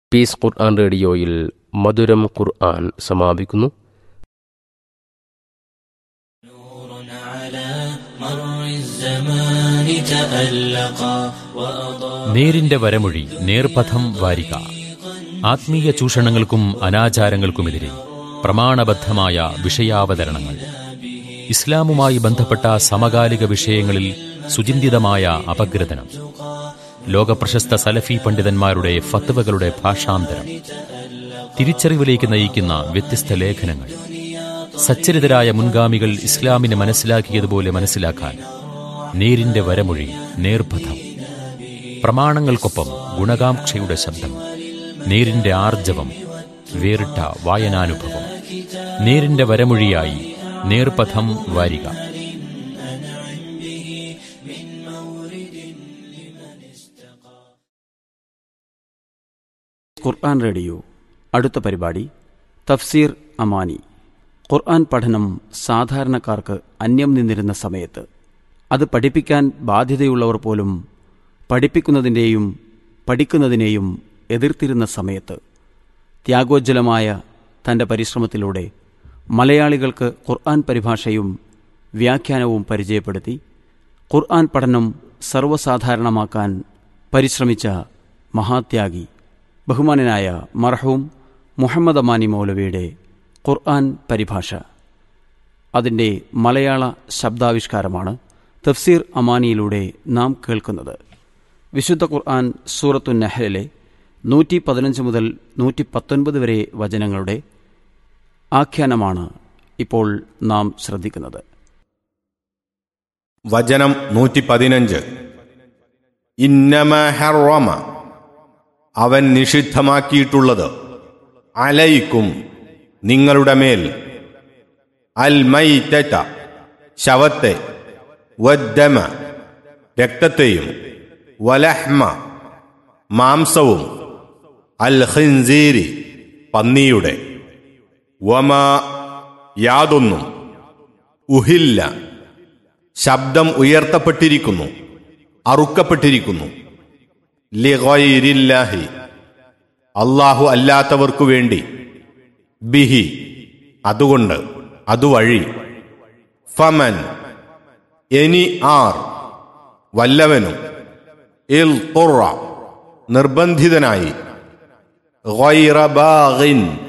piece ഖുർആൻ റേഡിയോയിൽ മധുരം ഖുർആൻ സമാപിക്കുന്നു نور على مر الزمان تألقا وأضاء നേരിന്റെ വരമൊഴി നേർപഥം വാരിക ആത്മീയ ചൂഷണങ്ങൾക്കും അനാചാരങ്ങൾക്കുമെതിരെ പ്രമാണബദ്ധമായ വിഷയാവതരണങ്ങൾ ഇസ്ലാമുമായി ബന്ധപ്പെട്ട സമകാലിക വിഷയങ്ങളിൽ സുചിന്തിതമായ അപഗ്രഥനം ലോകപ്രശസ്ത സലഫി പണ്ഡിതന്മാരുടെ ഫത്വകളുടെ ഭാഷാന്തരം തിരിച്ചറിവിലേക്ക് നയിക്കുന്ന വ്യത്യസ്ത ലേഖനങ്ങൾ സച്ചരിതരായ മുൻഗാമികൾ ഇസ്ലാമിനെ മനസ്സിലാക്കിയതുപോലെ മനസ്സിലാക്കാൻ നേരിന്റെ വരമൊഴി നേർപഥം പ്രമാണങ്ങൾക്കൊപ്പം ഗുണകാംക്ഷയുടെ ശബ്ദം നേരിന്റെ ആർജവം വേറിട്ട വായനാനുഭവം നേരിന്റെ വരമൊഴിയായി നേർപഥം വാരിക ഖുർആൻ റേഡിയോ അടുത്ത പരിപാടി തഫ്സീർ അമാനി ഖുർആൻ പഠനം സാധാരണക്കാർക്ക് അന്യം നിന്നിരുന്ന സമയത്ത് അത് പഠിപ്പിക്കാൻ ബാധ്യതയുള്ളവർ പോലും പഠിപ്പിക്കുന്നതിൻ്റെയും പഠിക്കുന്നതിനെയും എതിർത്തിരുന്ന സമയത്ത് ത്യാഗോജ്വലമായ തൻ്റെ പരിശ്രമത്തിലൂടെ മലയാളികൾക്ക് ഖുർആൻ പരിഭാഷയും വ്യാഖ്യാനവും പരിചയപ്പെടുത്തി ഖുർആൻ പഠനം സർവ്വസാധാരണമാക്കാൻ പരിശ്രമിച്ച മഹാത്യാഗി ബഹുമാനനായ മർഹൂം മുഹമ്മദ് അമാനി മൗലവിയുടെ ഖുർആൻ പരിഭാഷ അതിൻ്റെ മലയാള ശബ്ദാവിഷ്കാരമാണ് തഫ്സീർ അമാനിയിലൂടെ നാം കേൾക്കുന്നത് വിശുദ്ധ ഖുർആൻ സൂറത്തു നെഹ്ലിലെ നൂറ്റി പതിനഞ്ച് മുതൽ നൂറ്റി പത്തൊൻപത് വരെ വചനങ്ങളുടെ ആഖ്യാനമാണ് ഇപ്പോൾ നാം ശ്രദ്ധിക്കുന്നത് വചനം നൂറ്റി പതിനഞ്ച് ഇന്നമ ഹറമ അവൻ നിഷിദ്ധമാക്കിയിട്ടുള്ളത് അലയിക്കും നിങ്ങളുടെ മേൽ അൽ മൈറ്റ ശവത്തെ വദ്ദമ രക്തത്തെയും വലഹ്മ മാംസവും അൽ ഖിൻസീരി പന്നിയുടെ വമ യാതൊന്നും ഉഹില്ല ശബ്ദം ഉയർത്തപ്പെട്ടിരിക്കുന്നു അറുക്കപ്പെട്ടിരിക്കുന്നു ലിഗൈരില്ലാഹി അള്ളാഹു അല്ലാത്തവർക്കു വേണ്ടി ബിഹി അതുകൊണ്ട് അതുവഴി ഫമൻ എനി ആർ വല്ലവനും ഇൽ ഖുറ നിർബന്ധിതനായി ഗൈറ ബാഗിൻ